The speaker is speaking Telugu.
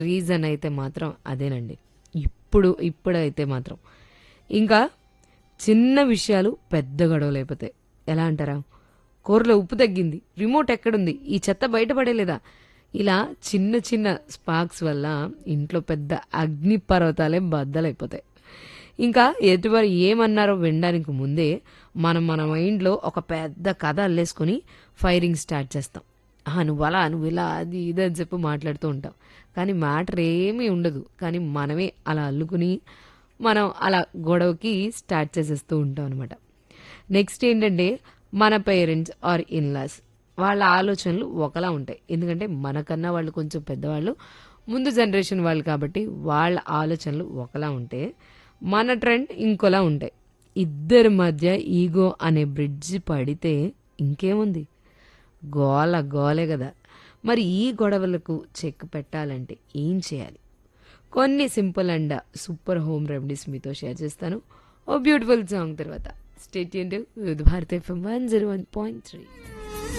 రీజన్ అయితే మాత్రం అదేనండి. ఇప్పుడు ఇప్పుడైతే మాత్రం. ఇంకా చిన్న విషయాలు పెద్ద గొడవలైపోతాయి. ఎలా అంటారా? కూరలో ఉప్పు తగ్గింది. రిమోట్ ఎక్కడుంది? ఈ చెత్త బయట పడేయలేదా? ఇలా చిన్న చిన్న స్పార్క్స్ వల్ల ఇంట్లో పెద్ద అగ్ని పర్వతాలే బద్దలైపోతాయి. ఇంకా ఎదుటివారు ఏమన్నారో వినడానికి ముందే మనం మన మైండ్‌లో ఒక పెద్ద కథ అల్లేసుకొని ఫైరింగ్ స్టార్ట్ చేస్తాం. ఆహా! నువ్వలా, నువ్విలా అది ఇది అని చెప్పి మాట్లాడుతూ ఉంటాం. కానీ మ్యాటర్ ఏమీ ఉండదు. కానీ మనమే అలా అల్లుకుని మనం అలా గొడవకి స్టార్ట్ చేసేస్తూ ఉంటాం అనమాట. నెక్స్ట్ ఏంటంటే మన పేరెంట్స్ ఆర్ ఇన్‌లాస్ వాళ్ళ ఆలోచనలు ఒకలా ఉంటాయి. ఎందుకంటే మనకన్నా వాళ్ళు కొంచెం పెద్దవాళ్ళు. ముందు జనరేషన్ వాళ్ళు కాబట్టి వాళ్ళ ఆలోచనలు ఒకలా ఉంటే మన ట్రెండ్ ఇంకోలా ఉంటాయి. ఇద్దరి మధ్య ఈగో అనే బ్రిడ్జ్ పడితే ఇంకేముంది? గోల గోలే గదా! మరి ఈ గొడవలకు చెక్ పెట్టాలంటే ఏం చేయాలి? కొన్ని simple and super home remedies మీతో షేర్ చేస్తాను. ఓ బ్యూటిఫుల్ సాంగ్ తర్వాత. Stay tuned with Bharat FM 101.3